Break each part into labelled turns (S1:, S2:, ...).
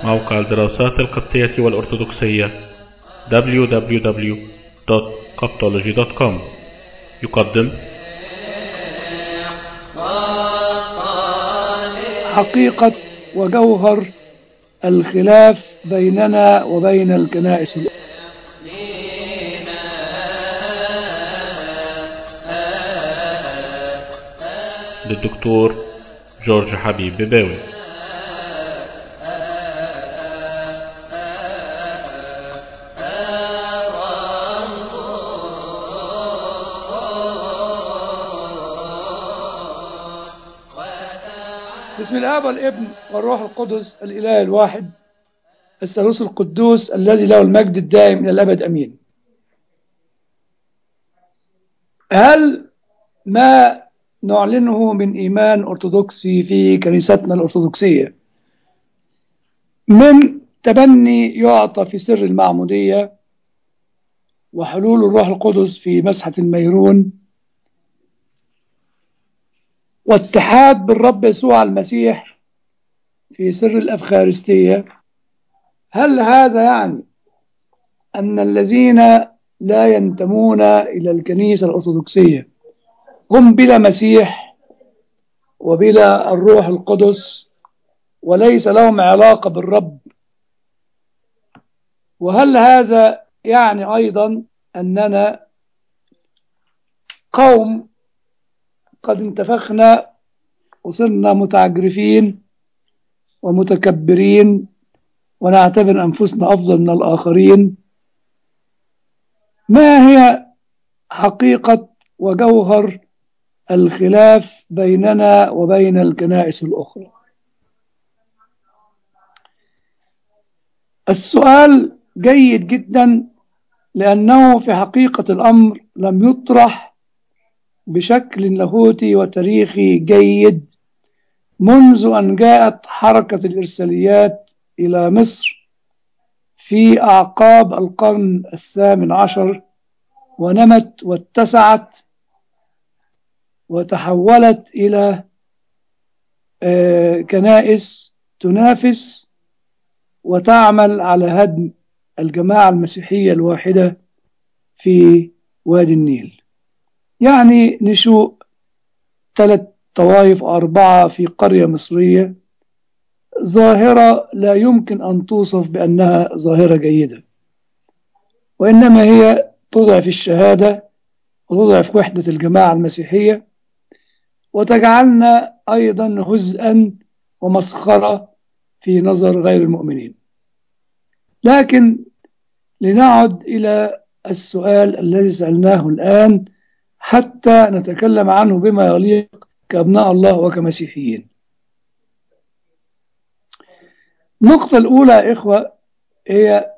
S1: موقع الدراسات القبطية والأرثوذكسية www.coptology.com يقدم
S2: حقيقة وجوهر الخلاف بيننا وبين الكنائس الأخرى
S1: للدكتور جورج حبيب بباوي
S2: بسم الآب والابن والروح القدس الإله الواحد الثالوث القدوس الذي له المجد الدائم إلى الأبد أمين هل ما نعلنه من إيمان أرثوذكسي في كنيستنا الأرثوذكسية من تبني يعطى في سر المعمودية وحلول الروح القدس في مسحة الميرون واتحاد بالرب يسوع المسيح في سر الأفخارستية هل هذا يعني أن الذين لا ينتمون إلى الكنيسة الأرثوذكسية هم بلا مسيح وبلا الروح القدس وليس لهم علاقة بالرب وهل هذا يعني أيضا أننا قوم قد انتفخنا وصرنا متعجرفين ومتكبرين ونعتبر أنفسنا أفضل من الآخرين ما هي حقيقة وجوهر الخلاف بيننا وبين الكنائس الأخرى السؤال جيد جدا لأنه في حقيقة الأمر لم يطرح بشكل لاهوتي وتاريخي جيد منذ أن جاءت حركة الإرساليات إلى مصر في أعقاب القرن الثامن عشر ونمت واتسعت وتحولت إلى كنائس تنافس وتعمل على هدم الجماعة المسيحية الواحدة في وادي النيل يعني نشوء ثلاث طوائف أربعة في قرية مصرية ظاهرة لا يمكن أن توصف بأنها ظاهرة جيدة وإنما هي تضعف الشهادة وتضعف وحدة الجماعة المسيحية وتجعلنا أيضا هزءا ومسخرة في نظر غير المؤمنين لكن لنعد إلى السؤال الذي سألناه الآن حتى نتكلم عنه بما يليق كأبناء الله وكمسيحيين النقطة الأولى يا إخوة هي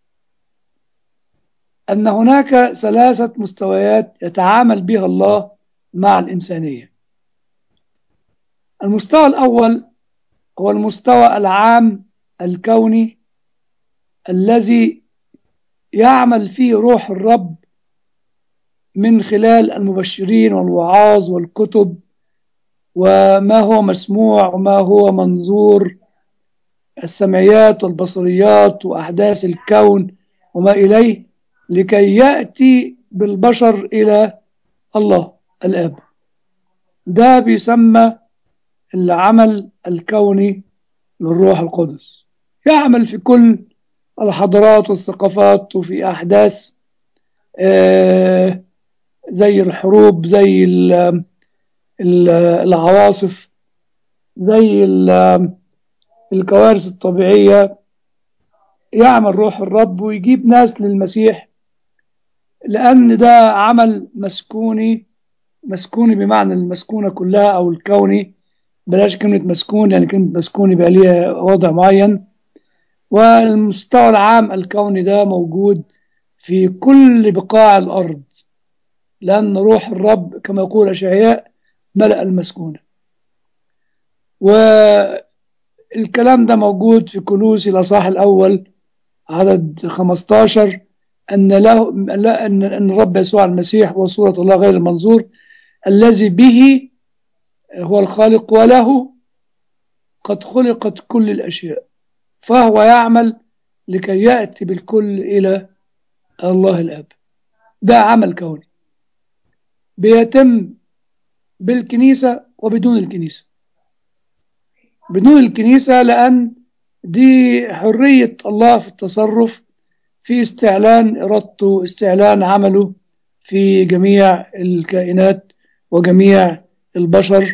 S2: أن هناك ثلاثة مستويات يتعامل بها الله مع الإنسانية المستوى الأول هو المستوى العام الكوني الذي يعمل فيه روح الرب من خلال المبشرين والوعاظ والكتب وما هو مسموع وما هو منظور السمعيات والبصريات وأحداث الكون وما إليه لكي يأتي بالبشر إلى الله الآب ده بيسمى العمل الكوني للروح القدس يعمل في كل الحضارات والثقافات وفي أحداث آه زي الحروب زي العواصف زي الكوارث الطبيعية يعمل روح الرب ويجيب ناس للمسيح لأن ده عمل مسكوني مسكوني بمعنى المسكونة كلها أو الكوني بلاش كلمة مسكون يعني كلمة مسكوني بقى ليها وضع معين والمستوى العام الكوني ده موجود في كل بقاع الأرض لأن روح الرب كما يقول أشعياء ملأ المسكونة والكلام ده موجود في كنوز الأصحاح الأول عدد 15 أن له أن أن الرب يسوع المسيح هو صورة الله غير المنظور الذي به هو الخالق وله قد خلقت كل الأشياء فهو يعمل لكي يأتي بالكل إلى الله الأب ده عمل كوني بيتم بالكنيسة وبدون الكنيسة بدون الكنيسة لأن دي حرية الله في التصرف في استعلان إرادته استعلان عمله في جميع الكائنات وجميع البشر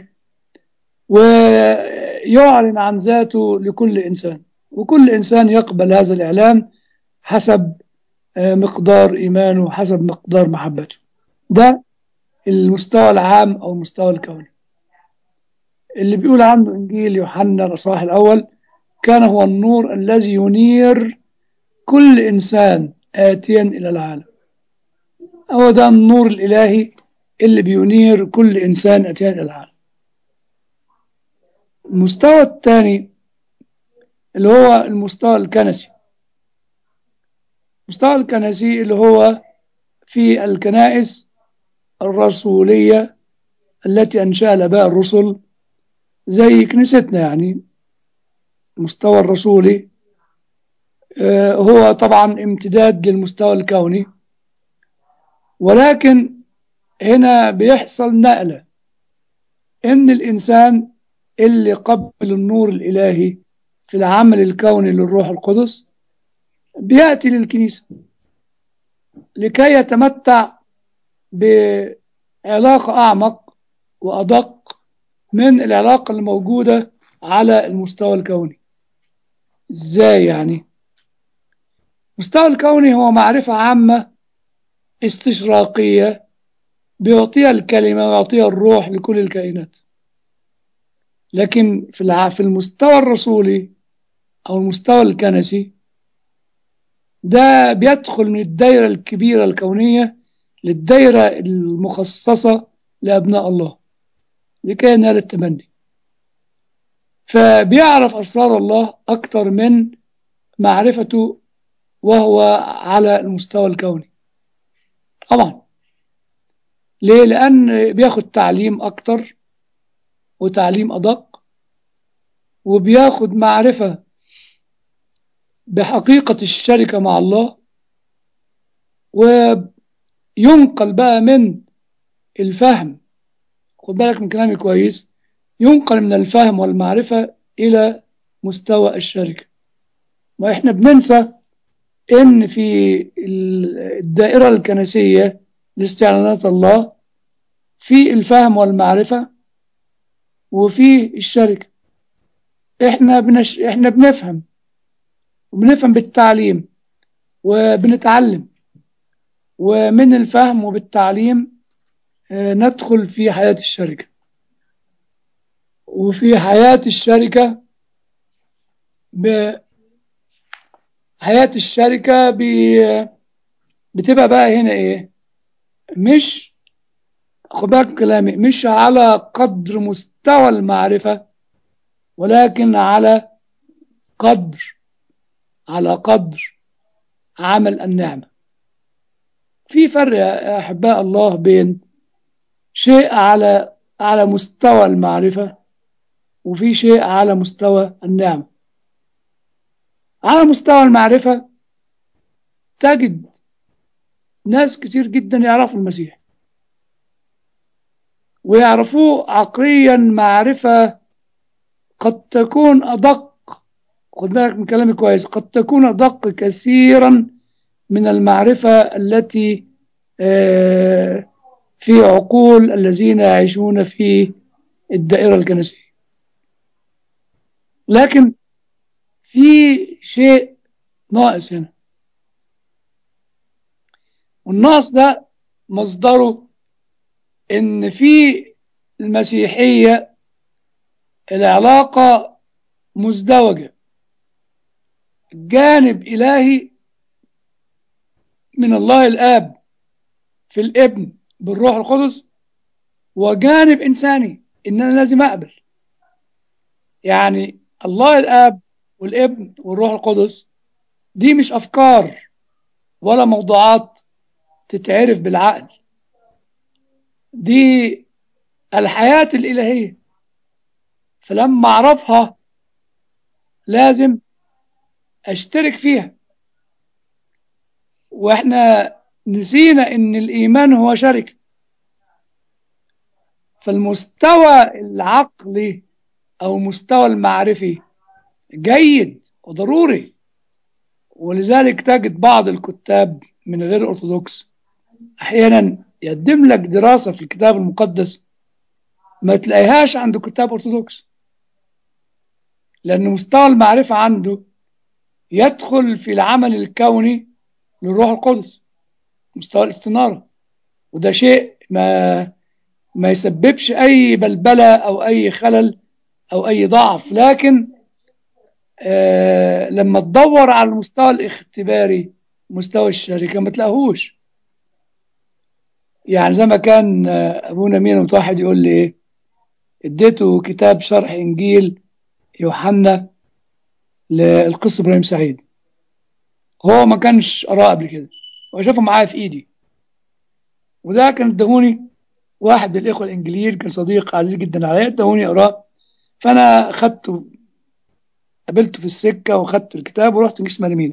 S2: ويعلن عن ذاته لكل إنسان وكل إنسان يقبل هذا الإعلان حسب مقدار إيمانه حسب مقدار محبته ده المستوى العام أو المستوى الكوني اللي بيقول عنه إنجيل يوحنا الأصحاح الأول كان هو النور الذي ينير كل إنسان آتيا إلى العالم هو ده النور الإلهي اللي بينير كل إنسان آتيا إلى العالم المستوى الثاني اللي هو المستوى الكنسي المستوى الكنسي اللي هو في الكنائس الرسولية التي أنشأ الآباء الرسل زي كنيستنا يعني المستوى الرسولي هو طبعا امتداد للمستوى الكوني ولكن هنا بيحصل نقلة إن الإنسان اللي قبل النور الإلهي في العمل الكوني للروح القدس بيأتي للكنيسة لكي يتمتع بعلاقة أعمق وأدق من العلاقة الموجودة على المستوى الكوني إزاي يعني المستوى الكوني هو معرفة عامة استشراقية بيعطيها الكلمة ويعطيها الروح لكل الكائنات لكن في في المستوى الرسولي أو المستوى الكنسي ده بيدخل من الدائرة الكبيرة الكونية للدائرة المخصصة لأبناء الله لكي ينال التمني فبيعرف أسرار الله أكثر من معرفته وهو على المستوى الكوني طبعا ليه لأن بياخد تعليم أكتر وتعليم أدق وبياخد معرفة بحقيقة الشركة مع الله وينقل بقى من الفهم خد بالك من كلامي كويس ينقل من الفهم والمعرفة إلى مستوى الشركة وإحنا بننسى إن في الدائرة الكنسية لاستعلانات الله في الفهم والمعرفة وفي الشركة إحنا بنش... إحنا بنفهم وبنفهم بالتعليم وبنتعلم ومن الفهم وبالتعليم ندخل في حياة الشركة وفي حياة الشركة ب... حياة الشركة ب... بتبقى بقى هنا ايه مش خد بالك كلامي مش على قدر مستوى المعرفة ولكن على قدر على قدر عمل النعمة في فرق يا أحباء الله بين شيء على على مستوى المعرفة وفي شيء على مستوى النعمة على مستوى المعرفة تجد ناس كتير جدا يعرفوا المسيح ويعرفوه عقليا معرفة قد تكون أدق خد بالك من كلامي كويس قد تكون أدق كثيرا من المعرفة التي في عقول الذين يعيشون في الدائرة الكنسية لكن في شيء ناقص هنا والنقص ده مصدره ان في المسيحية العلاقة مزدوجة جانب إلهي من الله الآب في الابن بالروح القدس وجانب إنساني إن أنا لازم أقبل يعني الله الآب والابن والروح القدس دي مش أفكار ولا موضوعات تتعرف بالعقل دي الحياة الإلهية فلما أعرفها لازم اشترك فيها واحنا نسينا ان الايمان هو شركه فالمستوى العقلي او مستوى المعرفي جيد وضروري ولذلك تجد بعض الكتاب من غير ارثوذكس احيانا يقدم لك دراسه في الكتاب المقدس ما تلاقيهاش عند كتاب ارثوذكس لان مستوى المعرفه عنده يدخل في العمل الكوني للروح القدس مستوى الاستناره وده شيء ما ما يسببش اي بلبله او اي خلل او اي ضعف لكن آه لما تدور على المستوى الاختباري مستوى الشركه ما تلاقوهوش يعني زي ما كان آه ابونا مين متوحد يقول لي ايه اديته كتاب شرح انجيل يوحنا للقس ابراهيم سعيد هو ما كانش قراه قبل كده هو شافه معايا في ايدي وده كان ادهوني واحد من الاخوه الانجليين كان صديق عزيز جدا عليا ادهوني اقراه فانا خدته قابلته في السكه وخدت الكتاب ورحت جسم مينا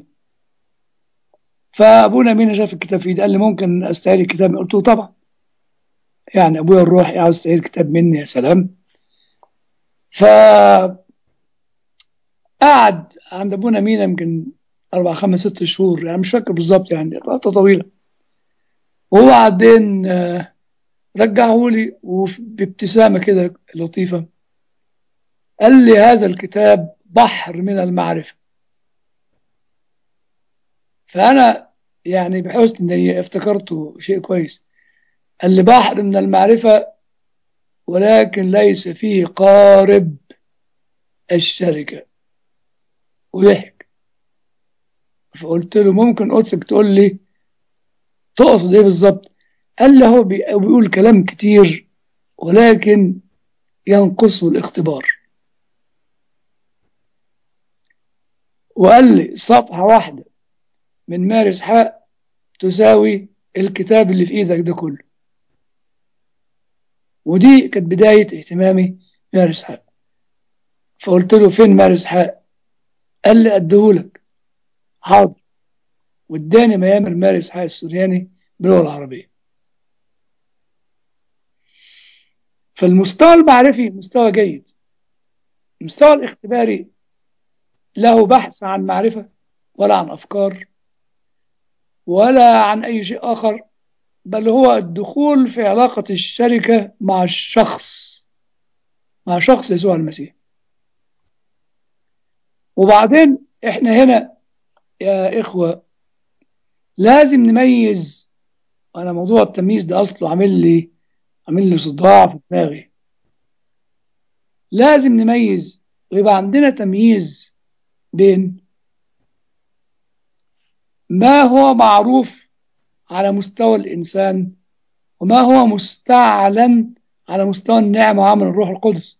S2: فابونا مينا شاف الكتاب في ايدي قال لي ممكن استعير الكتاب قلت له طبعا يعني ابويا الروح عاوز تستعير الكتاب مني يا سلام ف قعد عند ابونا مينا يمكن اربع خمس ست شهور يعني مش فاكر بالظبط يعني فتره طويله وبعدين رجعه لي وبابتسامه كده لطيفه قال لي هذا الكتاب بحر من المعرفه فانا يعني بحسن نيه افتكرته شيء كويس قال لي بحر من المعرفه ولكن ليس فيه قارب الشركه وضحك فقلت له ممكن قدسك تقول لي تقصد ايه بالظبط قال لي هو بيقول كلام كتير ولكن ينقصه الاختبار وقال لي صفحة واحدة من مارس حق تساوي الكتاب اللي في ايدك ده كله ودي كانت بداية اهتمامي مارس حق فقلت له فين مارس حق قال لي اديهولك حاضر واداني ميامر مارس حق السورياني باللغة العربية فالمستوى المعرفي مستوى جيد المستوى الاختباري له بحث عن معرفة ولا عن أفكار ولا عن أي شيء آخر بل هو الدخول في علاقة الشركة مع الشخص مع شخص يسوع المسيح وبعدين احنا هنا يا إخوة لازم نميز أنا موضوع التمييز ده أصله عامل لي عامل لي صداع في دماغي لازم نميز ويبقى عندنا تمييز بين ما هو معروف على مستوى الإنسان وما هو مستعلن على مستوى النعمة وعمل الروح القدس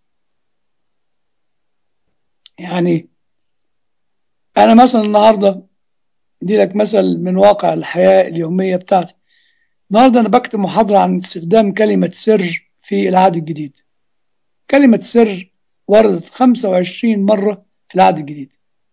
S2: يعني أنا مثلا النهاردة دي لك مثل من واقع الحياة اليومية بتاعتي النهاردة أنا بكتب محاضرة عن استخدام كلمة سر في العهد الجديد كلمة سر وردت 25 مرة في العهد الجديد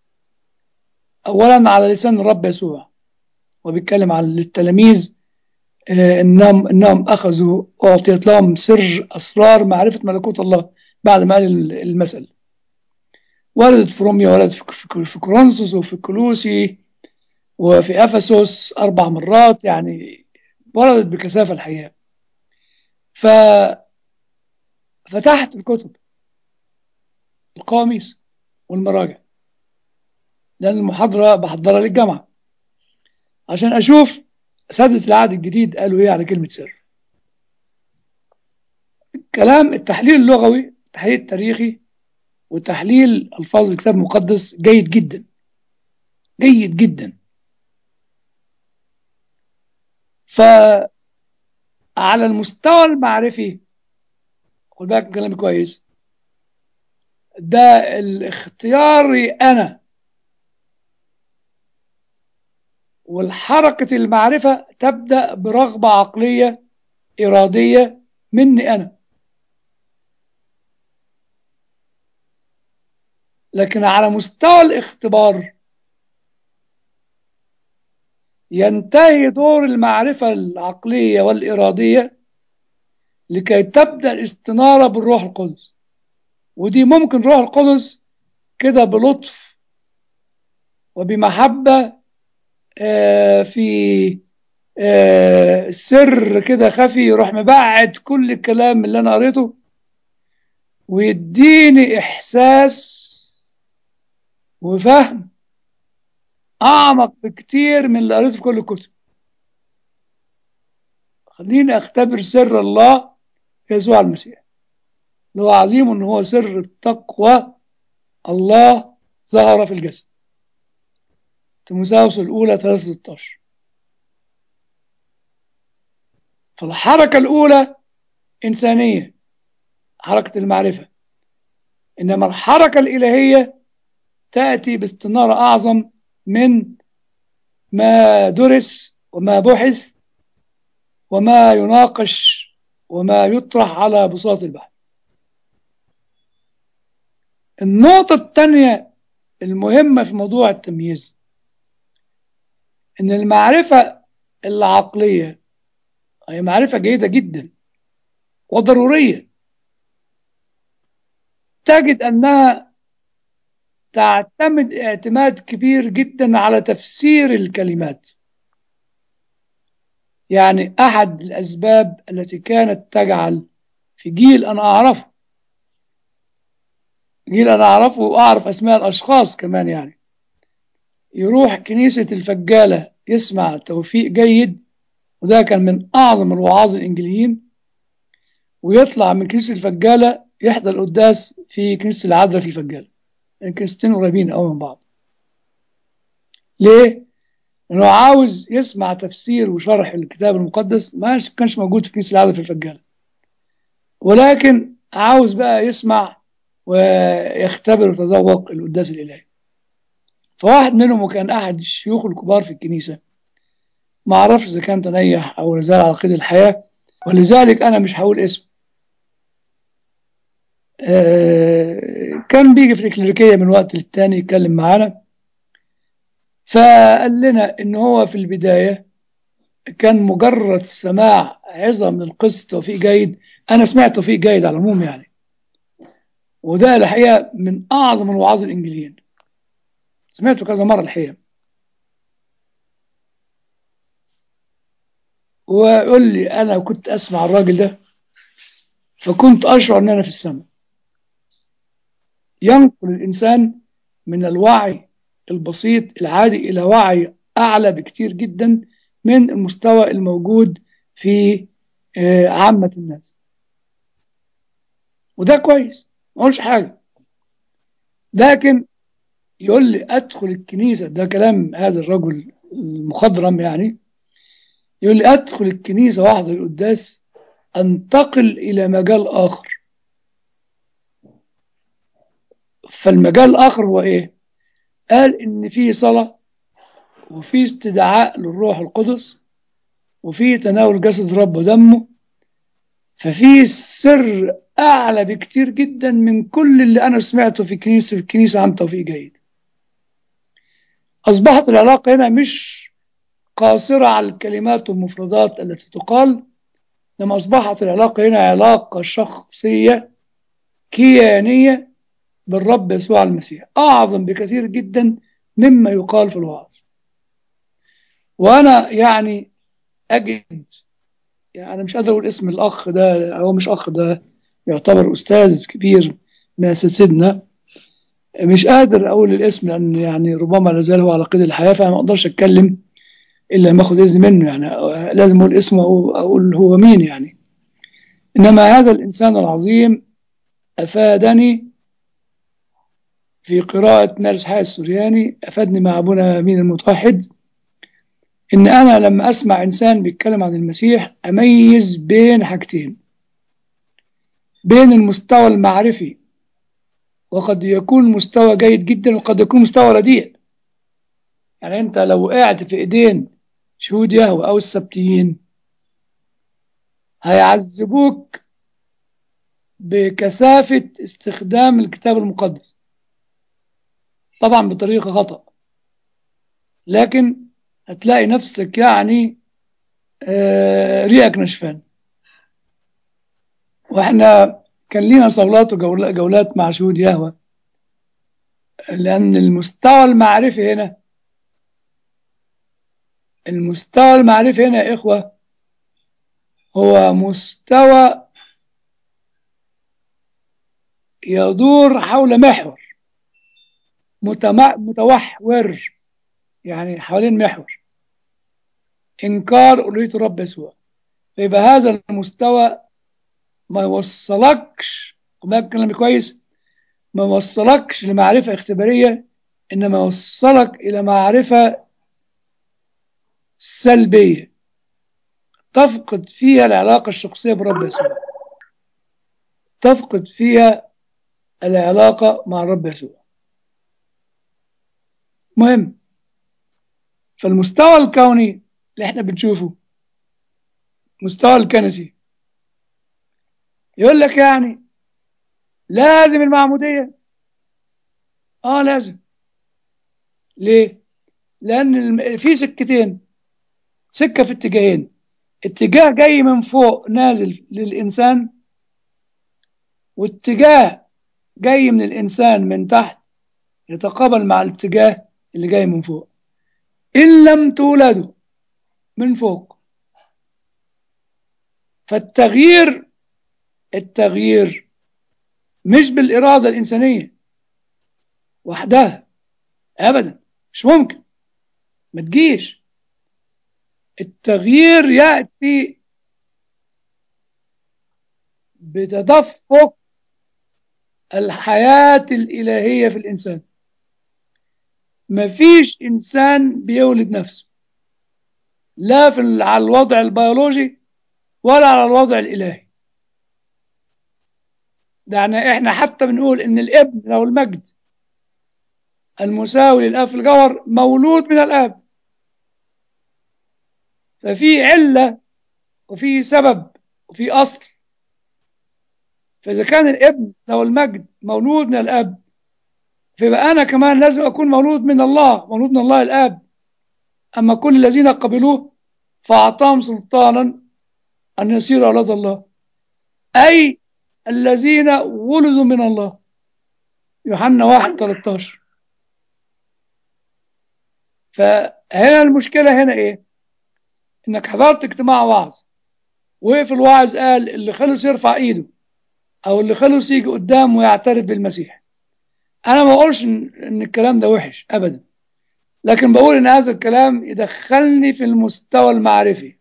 S2: أولا على لسان الرب يسوع وبيتكلم عن التلاميذ إنهم إنهم أخذوا أعطيت لهم سر أسرار معرفة ملكوت الله بعد ما قال المثل وردت في روميا وردت في كورنثوس وفي كلوسي وفي أفسس أربع مرات يعني وردت بكثافة الحقيقة ففتحت الكتب القواميس والمراجع لأن المحاضرة بحضرها للجامعة عشان أشوف أساتذة العهد الجديد قالوا إيه على كلمة سر كلام التحليل اللغوي التحليل التاريخي وتحليل ألفاظ الكتاب المقدس جيد جدا جيد جدا فعلى المستوى المعرفي خد بالك كلامي كويس ده الاختياري أنا والحركة المعرفة تبدأ برغبة عقلية إرادية مني أنا لكن على مستوى الاختبار ينتهي دور المعرفة العقلية والإرادية لكي تبدأ الاستنارة بالروح القدس ودي ممكن روح القدس كده بلطف وبمحبة آه في آه سر كده خفي يروح مبعد كل الكلام اللي أنا قريته ويديني إحساس وفهم أعمق بكتير من اللي قريته في كل الكتب خليني أختبر سر الله يسوع المسيح اللي هو عظيم إن هو سر التقوى الله ظهر في الجسد تيموثاوس الأولى 3 16 فالحركة الأولى إنسانية حركة المعرفة إنما الحركة الإلهية تأتي باستنارة أعظم من ما درس وما بحث وما يناقش وما يطرح على بساط البحث النقطة الثانية المهمة في موضوع التمييز إن المعرفة العقلية هي معرفة جيدة جدا وضرورية تجد أنها تعتمد اعتماد كبير جدا على تفسير الكلمات يعني أحد الأسباب التي كانت تجعل في جيل أنا أعرفه جيل أنا أعرفه وأعرف أسماء الأشخاص كمان يعني يروح كنيسة الفجالة يسمع توفيق جيد وده كان من أعظم الوعاظ الإنجليين ويطلع من كنيسة الفجالة يحضر القداس في كنيسة العذراء في الفجالة الكنيستين قريبين قوي من بعض ليه؟ لأنه عاوز يسمع تفسير وشرح الكتاب المقدس ما كانش موجود في كنيسة العذراء في الفجالة ولكن عاوز بقى يسمع ويختبر ويتذوق القداس الإلهي فواحد منهم وكان أحد الشيوخ الكبار في الكنيسة ما أعرفش إذا كان تنيح أو نزال على قيد الحياة ولذلك أنا مش هقول اسم آه كان بيجي في الإكليريكية من وقت للتاني يتكلم معانا فقال لنا إن هو في البداية كان مجرد سماع عظة من القس توفيق جيد أنا سمعت توفيق جيد على العموم يعني وده الحقيقة من أعظم الوعاظ الإنجليين سمعته كذا مرة الحقيقة ويقول لي أنا كنت أسمع الراجل ده فكنت أشعر أن أنا في السماء ينقل الإنسان من الوعي البسيط العادي إلى وعي أعلى بكتير جدا من المستوى الموجود في عامة الناس وده كويس ما أقولش حاجة لكن يقول لي أدخل الكنيسة ده كلام هذا الرجل المخضرم يعني يقول لي أدخل الكنيسة واحضر القداس أنتقل إلى مجال آخر فالمجال الآخر هو إيه؟ قال إن في صلاة وفي استدعاء للروح القدس وفي تناول جسد رب ودمه ففي سر أعلى بكتير جدا من كل اللي أنا سمعته في كنيسة في الكنيسة عن توفيق جيد أصبحت العلاقة هنا مش قاصرة على الكلمات والمفردات التي تقال لما أصبحت العلاقة هنا علاقة شخصية كيانية بالرب يسوع المسيح أعظم بكثير جدا مما يقال في الوعظ وأنا يعني أجد يعني أنا مش قادر أقول اسم الأخ ده هو مش أخ ده يعتبر أستاذ كبير من أساتذتنا مش قادر أقول الاسم لأن يعني ربما لازال هو على قيد الحياة فأنا ما أقدرش أتكلم إلا لما أخذ إذن منه يعني لازم أقول اسمه أو أقول هو مين يعني إنما هذا الإنسان العظيم أفادني في قراءة مارس حي السورياني أفادني مع أبونا مين المتوحد إن أنا لما أسمع إنسان بيتكلم عن المسيح أميز بين حاجتين بين المستوى المعرفي وقد يكون مستوى جيد جدا وقد يكون مستوى رديء يعني أنت لو وقعت في إيدين شهود يهوى أو السبتيين هيعذبوك بكثافة استخدام الكتاب المقدس طبعا بطريقة خطأ لكن هتلاقي نفسك يعني آه، ريقك نشفان واحنا كان لينا صولات وجولات مع شهود يهوه لأن المستوى المعرفي هنا المستوى المعرفي هنا يا إخوة هو مستوى يدور حول محور متم- متوحور يعني حوالين محور إنكار ألوهية الرب يسوع فيبقى هذا المستوى ما يوصلكش خد بالك كلامي كويس ما يوصلكش لمعرفة اختبارية إنما يوصلك إلى معرفة سلبية تفقد فيها العلاقة الشخصية برب يسوع تفقد فيها العلاقة مع الرب يسوع مهم فالمستوى الكوني اللي احنا بنشوفه مستوى الكنسي يقول لك يعني لازم المعمودية اه لازم ليه لان الم- في سكتين سكة في اتجاهين اتجاه جاي من فوق نازل للإنسان واتجاه جاي من الإنسان من تحت يتقابل مع الاتجاه اللي جاي من فوق إن لم تولدوا من فوق فالتغيير التغيير مش بالإرادة الإنسانية وحدها أبدا مش ممكن ما تجيش التغيير يأتي بتدفق الحياة الإلهية في الإنسان مفيش إنسان بيولد نفسه لا في ال- على الوضع البيولوجي ولا على الوضع الإلهي ده يعني إحنا حتى بنقول إن الابن له المجد المساوي للآب في الجوهر مولود من الآب ففي علة وفي سبب وفي أصل فإذا كان الابن له المجد مولود من الآب فيبقى أنا كمان لازم أكون مولود من الله مولود من الله الآب أما كل الذين قبلوه فأعطاهم سلطانا أن يصيروا أولاد الله أي الذين ولدوا من الله يوحنا 1 13 فهنا المشكلة هنا إيه؟ إنك حضرت اجتماع وعظ وقف الواعظ قال اللي خلص يرفع إيده أو اللي خلص يجي قدام ويعترف بالمسيح أنا ما بقولش إن إن الكلام ده وحش أبدا لكن بقول إن هذا الكلام يدخلني في المستوى المعرفي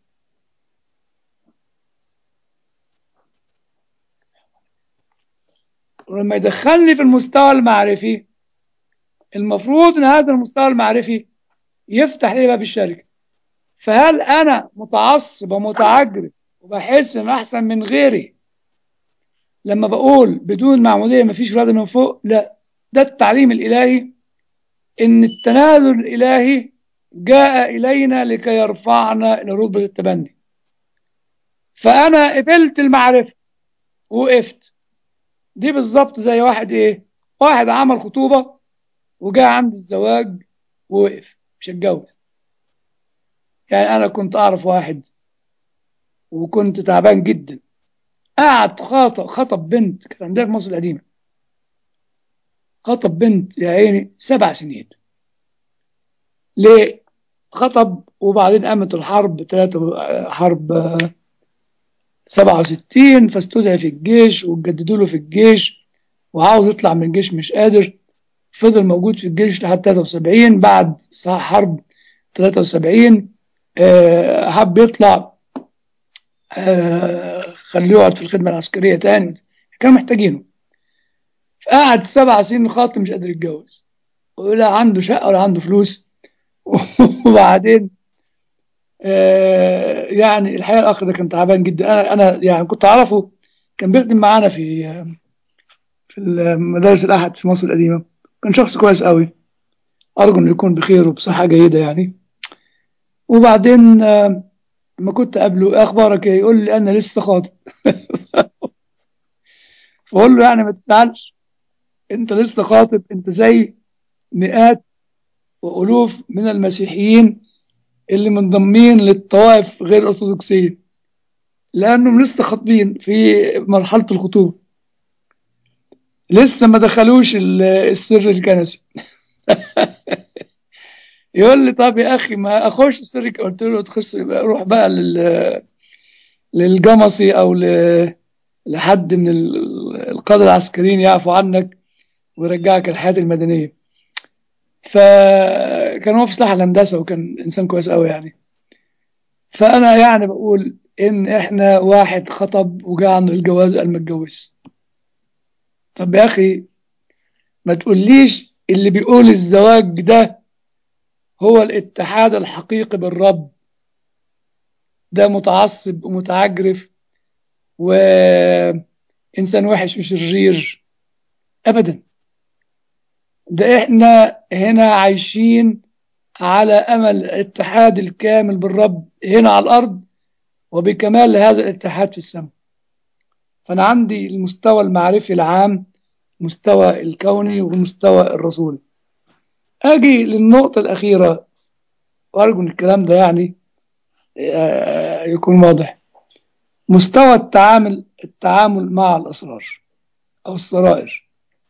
S2: ولما يدخلني في المستوى المعرفي المفروض ان هذا المستوى المعرفي يفتح لي باب الشركه فهل انا متعصب ومتعجرف وبحس ان احسن من غيري لما بقول بدون معموديه مفيش ولاده من فوق لا ده التعليم الالهي ان التنازل الالهي جاء الينا لكي يرفعنا الى رتبه التبني فانا قبلت المعرفه وقفت دي بالظبط زي واحد ايه واحد عمل خطوبه وجاء عند الزواج ووقف مش هتجوز يعني انا كنت اعرف واحد وكنت تعبان جدا قعد خاطب خطب بنت كانت عندها في مصر القديمه خطب بنت يا عيني سبع سنين ليه خطب وبعدين قامت الحرب ثلاثة حرب آه، سبعة وستين فاستدعي في الجيش وجددوا له في الجيش وعاوز يطلع من الجيش مش قادر فضل موجود في الجيش لحد 73 بعد حرب 73 آه، حب يطلع آه، خليه يقعد في الخدمة العسكرية تاني كانوا محتاجينه فقعد سبع سنين خاطب مش قادر يتجوز ولا عنده شقة ولا عنده فلوس وبعدين آه، يعني الحقيقة الأخ ده كان تعبان جدا أنا أنا يعني كنت أعرفه كان بيخدم معانا في في المدارس الأحد في مصر القديمة كان شخص كويس قوي أرجو إنه يكون بخير وبصحة جيدة يعني وبعدين آه، لما كنت قابله إيه أخبارك إيه يقول لي أنا لسه خاطب فأقول له يعني ما تزعلش أنت لسه خاطب أنت زي مئات وألوف من المسيحيين اللي منضمين للطوائف غير الأرثوذكسية لأنهم لسه خاطبين في مرحلة الخطوبة لسه ما دخلوش ال- السر الكنسي يقول لي طب يا أخي ما أخش السر الك- قلت له تخش روح بقى لل للجمصي أو ل- لحد من ال- القادة العسكريين يعفو عنك ويرجعك الحياة المدنية فكان هو في سلاح الهندسة وكان إنسان كويس قوي يعني فأنا يعني بقول إن إحنا واحد خطب وجاء عنده الجواز قال ما اتجوزش طب يا أخي ما تقوليش اللي بيقول الزواج ده هو الاتحاد الحقيقي بالرب ده متعصب ومتعجرف وإنسان وحش وشرير أبدا ده إحنا هنا عايشين على أمل الاتحاد الكامل بالرب هنا على الأرض وبكمال هذا الاتحاد في السماء فأنا عندي المستوى المعرفي العام مستوى الكوني والمستوى الرسولي أجي للنقطة الأخيرة وأرجو أن الكلام ده يعني آه، يكون واضح مستوى التعامل التعامل مع الأسرار أو السرائر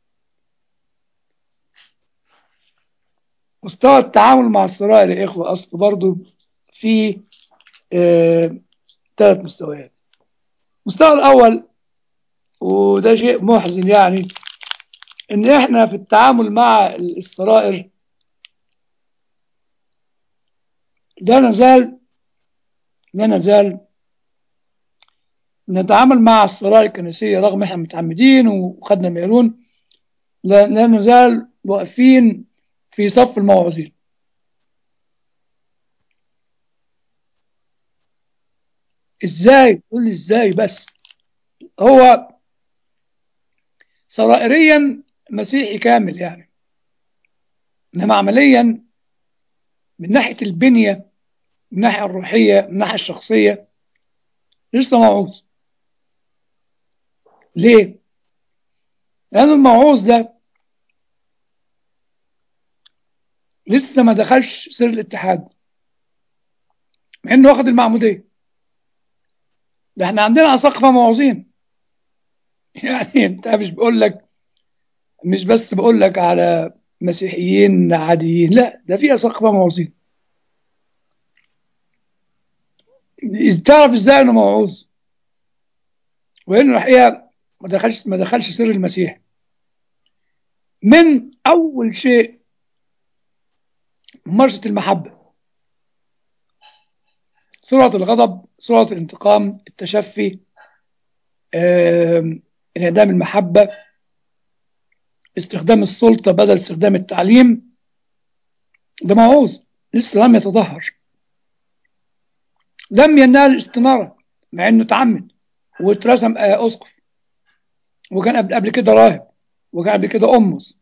S2: مستوى التعامل مع السرائر يا إخوة أصل برضو في آه، ثلاث مستويات المستوى الأول وده شيء محزن يعني إن إحنا في التعامل مع السرائر لا نزال لا نزال نتعامل مع السرائر الكنسية رغم إحنا متعمدين وخدنا ميلون لا, لا نزال واقفين في صف الموعظين ازاي تقول لي ازاي بس هو سرائريا مسيحي كامل يعني انما عمليا من ناحيه البنيه من الناحيه الروحيه من الناحيه الشخصيه لسه موعوظ ليه؟ لأن الموعوظ ده لسه ما دخلش سر الاتحاد مع انه واخد المعموديه ده احنا عندنا اساقفه موعوظين يعني انت مش بقول لك مش بس بقول لك على مسيحيين عاديين لا ده في اساقفه موعوظين تعرف ازاي انه موعوظ وانه الحقيقه ما دخلش ما دخلش سر المسيح من اول شيء ممارسه المحبه سرعه الغضب سرعه الانتقام التشفي آم، انعدام المحبه استخدام السلطه بدل استخدام التعليم ده موعوظ لسه لم يتطهر لم ينال الاستناره مع انه تعمد واترسم آه، اسقف وكان قبل قبل كده راهب وكان قبل كده أمس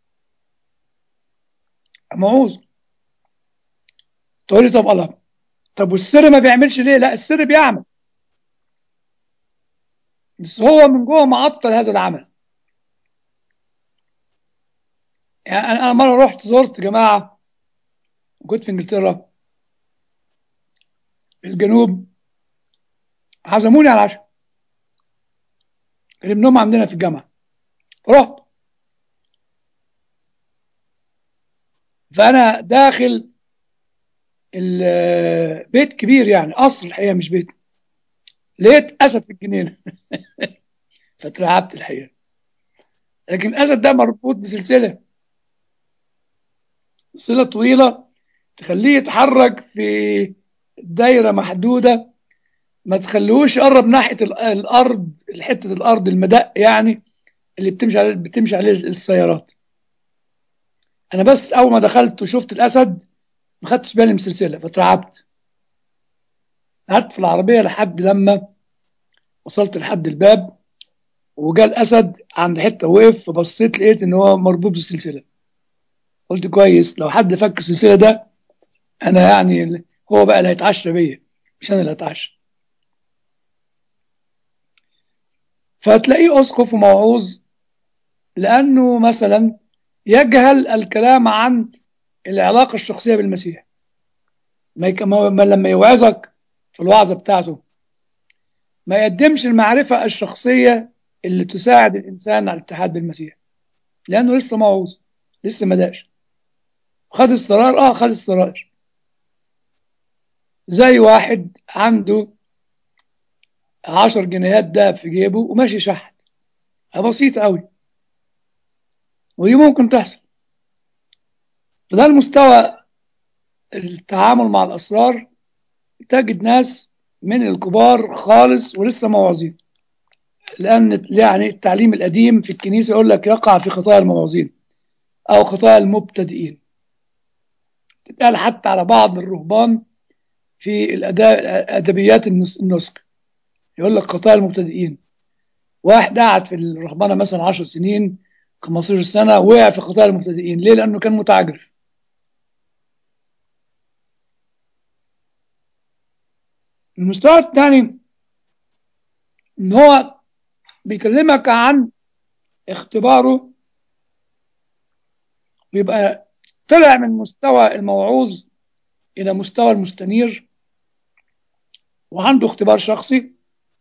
S2: موعوظ تقول لي طب الله طب والسر ما بيعملش ليه؟ لا السر بيعمل بس هو من جوه معطل هذا العمل يعني انا أنا مره رحت زرت جماعه كنت في انجلترا في الجنوب عزموني على العشاء كان ابنهم عندنا في الجامعه رحت فانا داخل البيت كبير يعني قصر الحقيقه مش بيت لقيت اسد في الجنينه فاترعبت الحقيقه لكن الاسد ده مربوط بسلسله سلسله طويله تخليه يتحرك في دايره محدوده ما تخليهوش يقرب ناحيه ال- الارض حته الارض المدق يعني اللي بتمشي عليه بتمشي عليه السيارات انا بس اول ما دخلت وشفت الاسد ما خدتش بالي من السلسله فاترعبت قعدت في العربيه لحد لما وصلت لحد الباب وجا الاسد عند حته وقف فبصيت لقيت ان هو مربوط بالسلسله قلت كويس لو حد فك السلسله ده انا يعني هو بقى اللي هيتعشى بيا مش انا اللي هتعشى فتلاقيه اسقف وموعوظ لانه مثلا يجهل الكلام عن العلاقه الشخصيه بالمسيح ما, يك... ما... ما لما يوعظك في الوعظة بتاعته ما يقدمش المعرفة الشخصية اللي تساعد الإنسان على الاتحاد بالمسيح لأنه لسه موعوظ لسه ما داش خد السرار اه خد السرار زي واحد عنده عشر جنيهات دهب في جيبه وماشي شحت بسيط قوي ودي ممكن تحصل فده المستوى التعامل مع الأسرار تجد ناس من الكبار خالص ولسه موعظين لأن يعني التعليم القديم في الكنيسة يقول لك يقع في خطايا الموعظين أو خطايا المبتدئين تتقال حتى على بعض الرهبان في الأدبيات النسك يقول لك خطايا المبتدئين واحد قعد في الرهبانة مثلا 10 سنين 15 سنة وقع في خطايا المبتدئين ليه؟ لأنه كان متعجرف المستوى الثاني ان هو بيكلمك عن اختباره بيبقى طلع من مستوى الموعوظ الى مستوى المستنير وعنده اختبار شخصي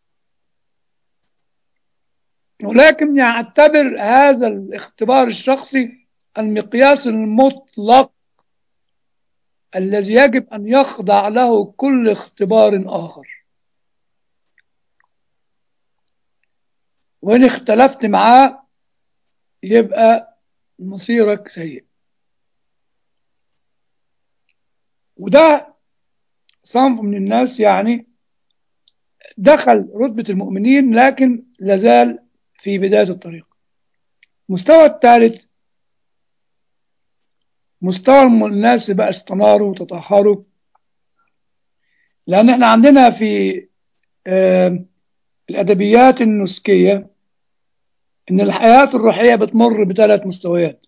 S2: ولكن يعتبر هذا الاختبار الشخصي المقياس المطلق الذي يجب أن يخضع له كل اختبار آخر وإن اختلفت معاه يبقى مصيرك سيء وده صنف من الناس يعني دخل رتبة المؤمنين لكن لازال في بداية الطريق المستوى الثالث مستوى الناس بقى استناروا وتطهروا لأن احنا عندنا في آه الأدبيات النسكية إن الحياة الروحية بتمر بثلاث مستويات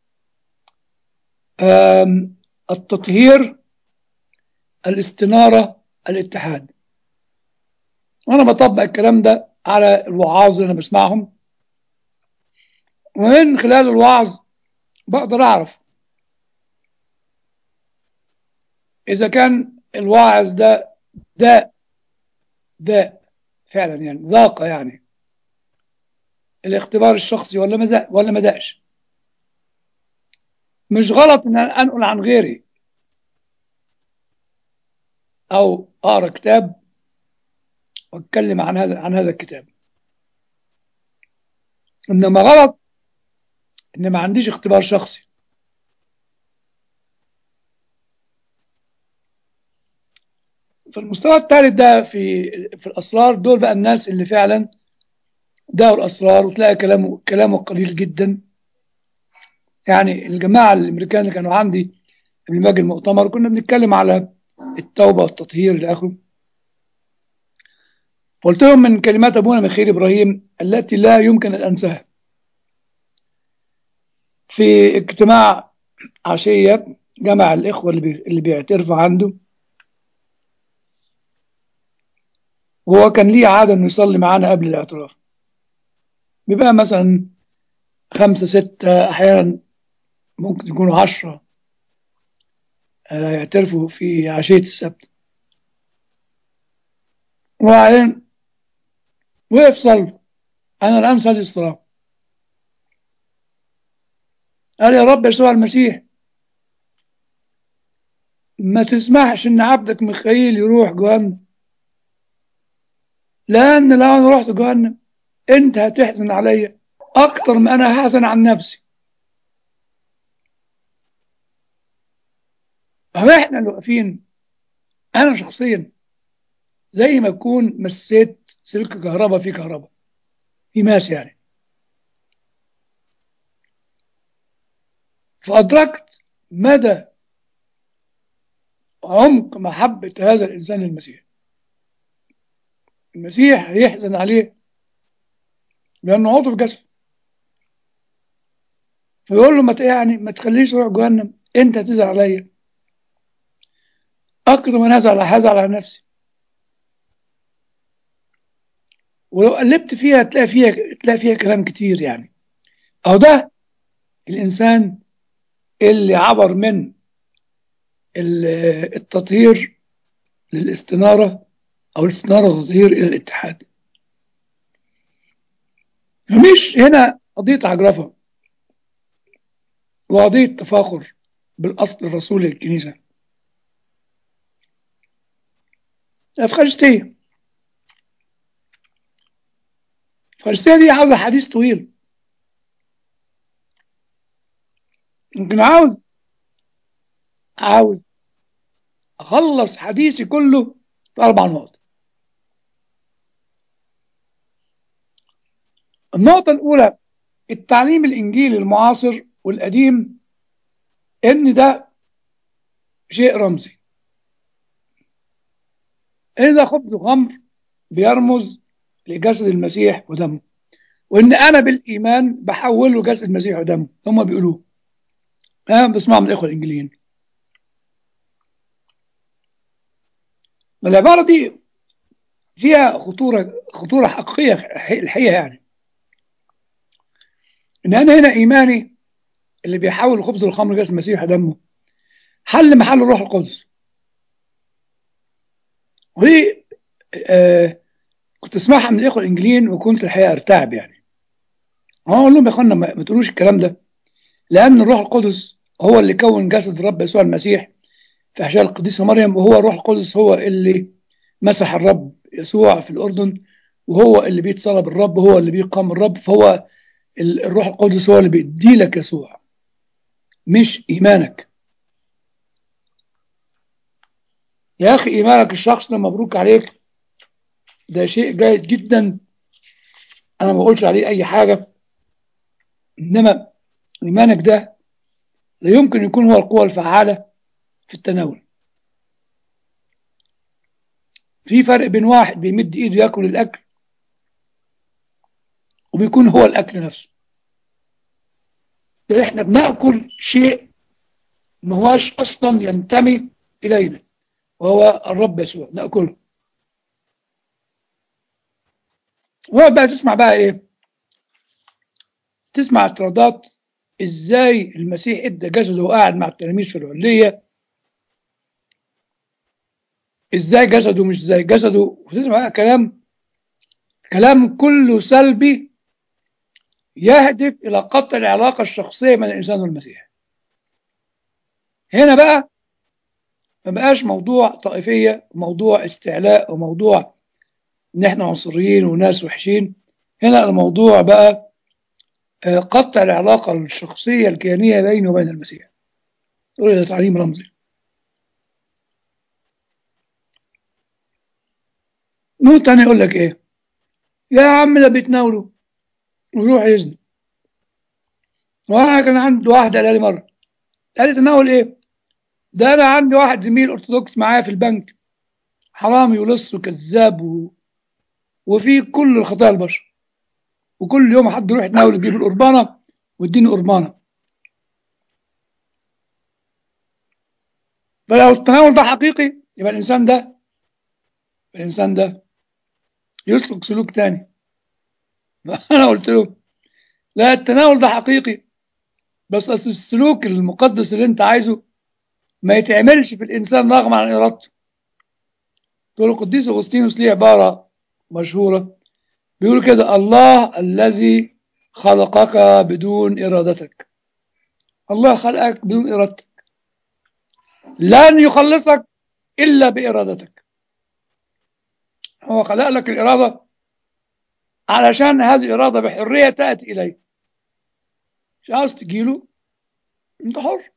S2: آه التطهير الاستنارة الاتحاد وأنا بطبق الكلام ده على الوعاظ اللي أنا بسمعهم ومن خلال الوعظ بقدر أعرف إذا كان الواعظ ده داء داء فعلا يعني ذاق يعني الاختبار الشخصي ولا ما ولا ما داش مش غلط ان انا انقل عن غيري او اقرا كتاب واتكلم عن هذا عن هذا الكتاب انما غلط ان ما عنديش اختبار شخصي في المستوى الثالث ده في في الاسرار دول بقى الناس اللي فعلا داوا الاسرار وتلاقي كلامه كلامه قليل جدا يعني الجماعه الامريكان اللي كانوا عندي قبل ما اجي المؤتمر كنا بنتكلم على التوبه والتطهير الى اخره قلت لهم من كلمات ابونا مخير ابراهيم التي لا يمكن ان انساها في اجتماع عشيه جمع الاخوه اللي, بي... اللي بيعترفوا عنده وهو كان ليه عادة إنه يصلي معانا قبل الاعتراف بيبقى مثلا خمسة ستة أحيانا ممكن يكونوا عشرة يعترفوا في عشية السبت وبعدين وقف صلى أنا الآن هذه الصلاة قال يا رب يسوع المسيح ما تسمحش إن عبدك ميخائيل يروح جهنم لأن لو أنا رحت جهنم أنت هتحزن عليا أكتر ما أنا هحزن عن نفسي أما إحنا اللي واقفين أنا شخصيا زي ما أكون مسيت سلك كهرباء في كهرباء في ماس يعني فأدركت مدى عمق محبة هذا الإنسان للمسيح المسيح هيحزن عليه لأنه عضو في جسد فيقول له ما يعني ما تخليش روح جهنم أنت هتزعل عليا أكتر من هزعل هزعل على نفسي ولو قلبت فيها تلاقي فيها تلاقي فيها كلام كتير يعني أو ده الإنسان اللي عبر من ال- التطهير للاستنارة أو الاستنارة والتطهير إلى الاتحاد مش هنا قضية عجرفة وقضية تفاخر بالأصل الرسولي للكنيسة الأفخارستية الأفخارستية دي عاوزة حديث طويل يمكن عاوز عاوز أخلص حديثي كله في أربع نقط النقطة الأولى التعليم الإنجيلي المعاصر والقديم إن ده شيء رمزي إن ده خبز وخمر بيرمز لجسد المسيح ودمه وإن أنا بالإيمان بحوله جسد المسيح ودمه هم بيقولوه أنا بسمع من الإخوة الإنجليين العبارة دي فيها خطورة خطورة حقيقية الحقيقة يعني إن أنا هنا إيماني اللي بيحول الخبز والخمر جسد المسيح ودمه حل محل الروح القدس ودي آه كنت اسمعها من الاخوه الانجليين وكنت الحقيقه ارتعب يعني اقول لهم يا اخوانا ما ما تقولوش الكلام ده لان الروح القدس هو اللي كون جسد الرب يسوع المسيح في احشاء القديسه مريم وهو الروح القدس هو اللي مسح الرب يسوع في الاردن وهو اللي بيتصلب الرب هو اللي بيقام الرب فهو ال- الروح القدس هو اللي بيدي لك يسوع مش ايمانك يا اخي ايمانك الشخص ده مبروك عليك ده شيء جيد جدا انا ما بقولش عليه اي حاجه انما ايمانك ده لا يمكن يكون هو القوه الفعاله في التناول في فرق بين واحد بيمد ايده ياكل الاكل وبيكون هو الاكل نفسه ده احنا بناكل شيء ما هواش اصلا ينتمي الينا وهو الرب يسوع ناكله وهو بقى تسمع بقى ايه تسمع اعتراضات ازاي المسيح ادى جسده وقاعد مع التلاميذ في العليه ازاي جسده مش زي جسده وتسمع بقى كلام كلام كله سلبي يهدف الى قطع العلاقه الشخصيه بين الانسان والمسيح هنا بقى ما بقاش موضوع طائفيه موضوع استعلاء وموضوع ان احنا عنصريين وناس وحشين هنا الموضوع بقى آه، قطع العلاقة الشخصية الكيانية بيني وبين المسيح تقول ده تعليم رمزي نوع تاني يقول لك ايه يا عم ده بيتناولوا ويروح يزني وانا كان عندي واحدة قال لي مرة قال لي تناول ايه ده انا عندي واحد زميل ارثوذكس معايا في البنك حرامي ولص وكذاب و... وفي كل الخطايا البشر وكل يوم حد يروح يتناول يجيب القربانه ويديني قربانه فلو التناول ده حقيقي يبقى الانسان ده الانسان ده يسلك سلوك تاني انا قلت له لا التناول ده حقيقي بس اصل السلوك المقدس اللي انت عايزه ما يتعملش في الانسان رغم عن ارادته قلت له القديس اغسطينوس ليه عباره مشهوره بيقول كده الله الذي خلقك بدون ارادتك الله خلقك بدون ارادتك لن يخلصك الا بارادتك هو خلق لك الاراده علشان هذه الاراده بحريه تاتي اليه مش عاوز تجيله انت حر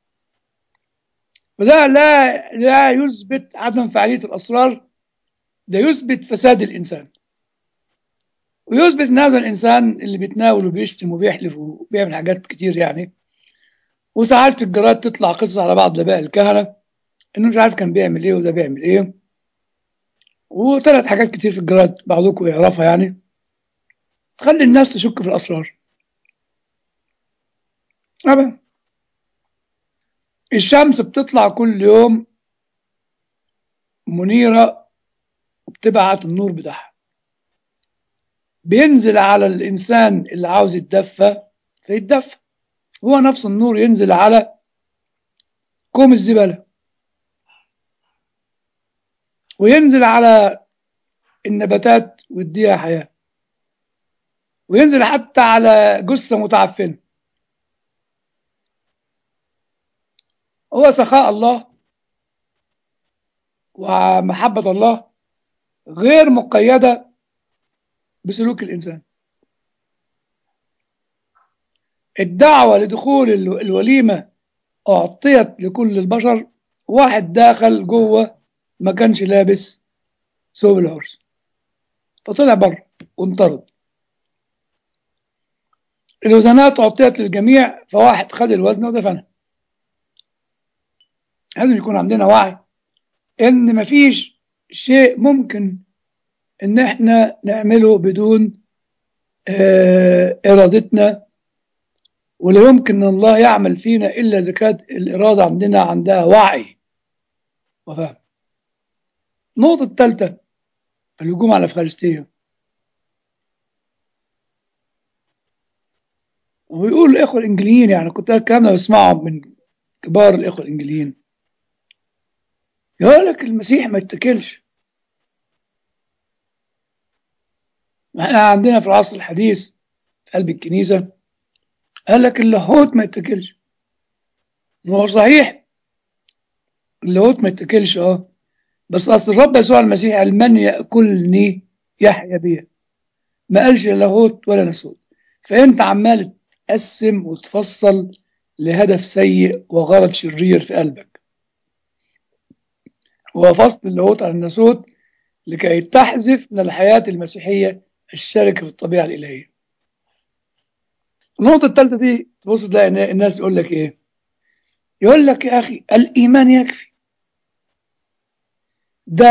S2: وده لا لا يثبت عدم فعاليه الاسرار ده يثبت فساد الانسان ويثبت ان هذا الانسان اللي بيتناول وبيشتم وبيحلف وبيعمل حاجات كتير يعني وساعات في الجرائد تطلع قصص على بعض اباء الكهنه انه مش عارف كان بيعمل ايه وده بيعمل ايه وطلعت حاجات كتير في الجرائد بعضكم يعرفها يعني تخلي الناس تشك في الاسرار أبدا الشمس بتطلع كل يوم منيرة وبتبعت النور بتاعها بينزل على الإنسان اللي عاوز يتدفى فيتدفى هو نفس النور ينزل على كوم الزبالة وينزل على النباتات ويديها حياة وينزل حتى على جثة متعفنة هو سخاء الله ومحبة الله غير مقيدة بسلوك الإنسان الدعوة لدخول الوليمة أعطيت لكل البشر واحد داخل جوه ما كانش لابس ثوب العرس فطلع بره وانطرد الوزنات أعطيت للجميع فواحد خد الوزن ودفنها لازم يكون عندنا وعي إن مفيش شيء ممكن إن إحنا نعمله بدون آه إرادتنا ولا يمكن أن الله يعمل فينا إلا إذا كانت الإرادة عندنا عندها وعي وفهم النقطة الثالثة الهجوم على الأفغانستية ويقول الإخوة الإنجليين يعني كنت الكلام ده بسمعه من كبار الإخوة الإنجليين يقول لك المسيح ما يتكلش احنا عندنا في العصر الحديث في قلب الكنيسة قال لك اللاهوت ما يتكلش هو صحيح اللاهوت ما يتكلش اه بس اصل الرب يسوع المسيح قال من ياكلني يحيا بيا ما قالش لا لاهوت ولا ناسوت فانت عمال تقسم وتفصل لهدف سيء وغرض شرير في قلبك هو فصل اللاهوت عن الناسوت لكي تحذف من الحياة المسيحية الشركة في الطبيعة الإلهية النقطة الثالثة دي تبص تلاقي الناس يقول لك إيه يقول لك يا أخي الإيمان يكفي ده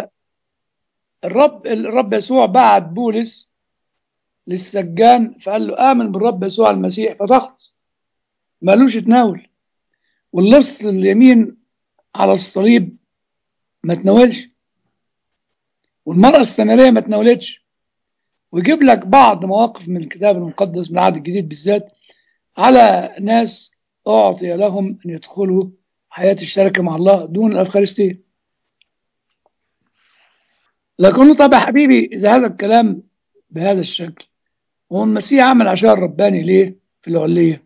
S2: الرب الرب يسوع بعت بولس للسجان فقال له آمن بالرب يسوع المسيح فتخلص مالوش تناول واللص اليمين على الصليب ما تناولش والمرأة السامرية ما تناولتش ويجيب لك بعض مواقف من الكتاب المقدس من العهد الجديد بالذات على ناس أعطي لهم أن يدخلوا حياة الشركة مع الله دون الأفخارستية لكنه طب يا حبيبي إذا هذا الكلام بهذا الشكل هو المسيح عمل عشان رباني ليه في العلية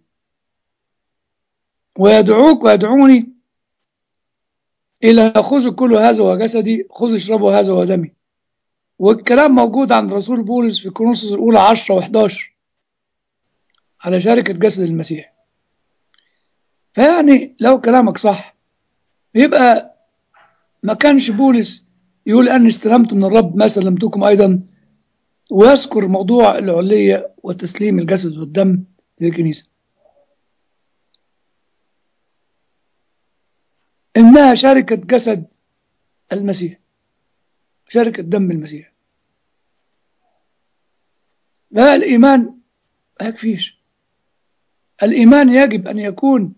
S2: ويدعوك ويدعوني إلى خذوا كل هذا وجسدي خذوا اشربوا هذا ودمي والكلام موجود عند رسول بولس في كورنثوس الأولى 10 و11 على شركة جسد المسيح فيعني لو كلامك صح يبقى ما كانش بولس يقول أني استلمت من الرب ما سلمتكم أيضا ويذكر موضوع العلية وتسليم الجسد والدم للكنيسة إنها شركة جسد المسيح شركة دم المسيح لا الإيمان ما يكفيش الإيمان يجب أن يكون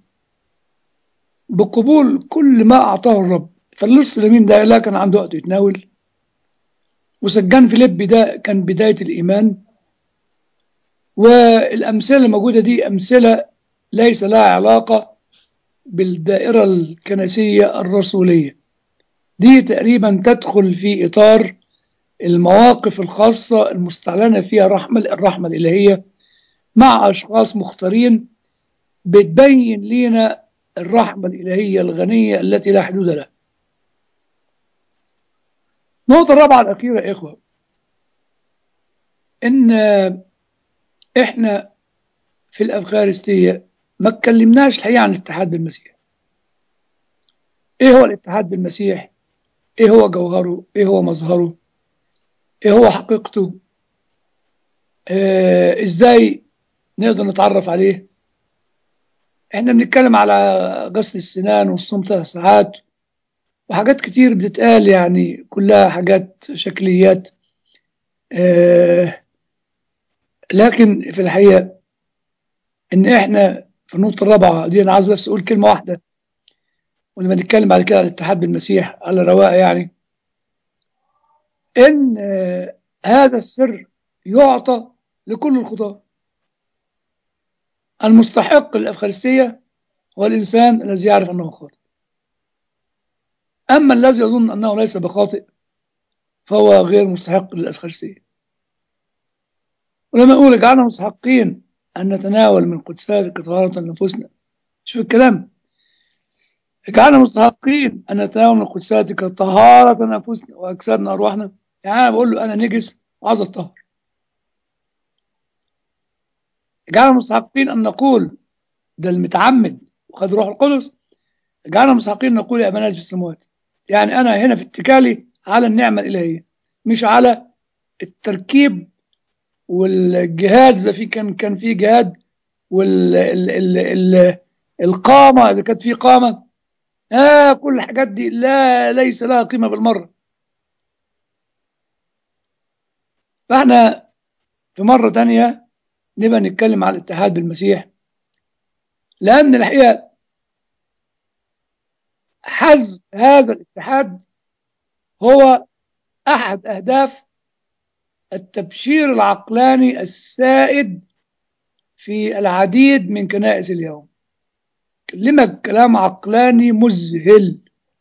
S2: بقبول كل ما أعطاه الرب فاللص اليمين ده لا كان عنده وقت يتناول وسجان فيليب ده كان بداية الإيمان والأمثلة الموجودة دي أمثلة ليس لها علاقة بالدائرة الكنسية الرسولية دي تقريبا تدخل في إطار المواقف الخاصة المستعلنة فيها الرحمة الرحمة الإلهية مع أشخاص مختارين بتبين لنا الرحمة الإلهية الغنية التي لا حدود لها النقطة الرابعة الأخيرة يا إخوة إن إحنا في الأفخارستية ما اتكلمناش الحقيقة عن الاتحاد بالمسيح إيه هو الاتحاد بالمسيح إيه هو جوهره إيه هو مظهره إيه هو حقيقته إيه إزاي نقدر نتعرف عليه إحنا بنتكلم على غسل السنان والصوم ثلاث ساعات وحاجات كتير بتتقال يعني كلها حاجات شكليات آه لكن في الحقيقة ان احنا في النقطة الرابعة دي انا عاوز بس اقول كلمة واحدة ولما نتكلم بعد كده عن الاتحاد بالمسيح على رواقة يعني ان آه هذا السر يعطى لكل الخطاة المستحق للأفخارستية هو الإنسان الذي يعرف أنه خاطئ أما الذي يظن أنه ليس بخاطئ فهو غير مستحق للأفخارستية ولما أقول اجعلنا مستحقين أن نتناول من قدساتك طهارة لنفوسنا شوف الكلام اجعلنا مستحقين أن نتناول من قدساتك طهارة لنفوسنا وأجسادنا وأرواحنا يعني أنا بقول له أنا نجس وعايز أطهر اجعلنا مستحقين أن نقول ده المتعمد وخد روح القدس اجعلنا مستحقين نقول يا أبانا في السماوات يعني أنا هنا في اتكالي على النعمة الإلهية مش على التركيب والجهاد إذا في كان كان في جهاد وال ال ال ال القامة إذا كانت في قامة آه كل الحاجات دي لا ليس لها قيمة بالمرة فاحنا في مرة تانية نبقى نتكلم على الاتحاد بالمسيح لأن الحقيقة حذف هذا الاتحاد هو أحد أهداف التبشير العقلاني السائد في العديد من كنائس اليوم كلمك كلام عقلاني مذهل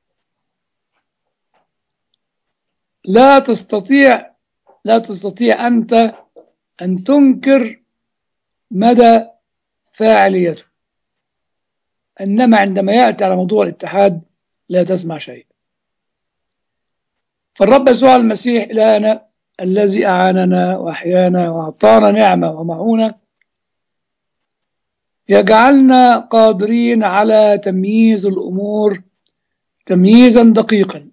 S2: لا تستطيع لا تستطيع أنت أن تنكر مدى فاعليته إنما عندما يأتي على موضوع الاتحاد لا تسمع شيء فالرب يسوع المسيح إلهنا الذي أعاننا وأحيانا وأعطانا نعمة ومعونة يجعلنا قادرين على تمييز الأمور تمييزا دقيقا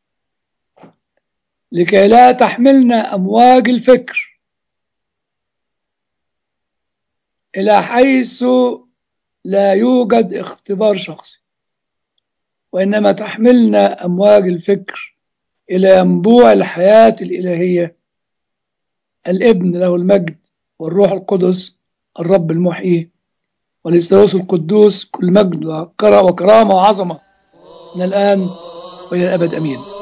S2: لكي لا تحملنا أمواج الفكر إلى حيث لا يوجد اختبار شخصي وإنما تحملنا أمواج الفكر إلى ينبوع الحياة الإلهية الابن له المجد والروح القدس الرب المحيي والثالوث القدوس كل مجد وكرامة وعظمة من الآن وإلى الأبد أمين